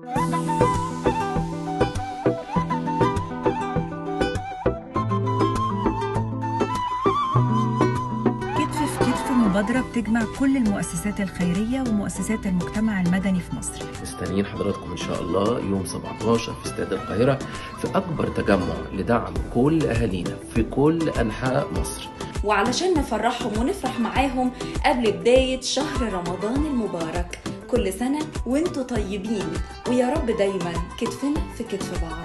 كتف في كتف مبادرة بتجمع كل المؤسسات الخيرية ومؤسسات المجتمع المدني في مصر مستنيين حضراتكم ان شاء الله يوم 17 في استاد القاهره في اكبر تجمع لدعم كل اهالينا في كل انحاء مصر وعلشان نفرحهم ونفرح معاهم قبل بداية شهر رمضان المبارك كل سنة وانتوا طيبين ويا رب دايما كتفنا في كتف بعض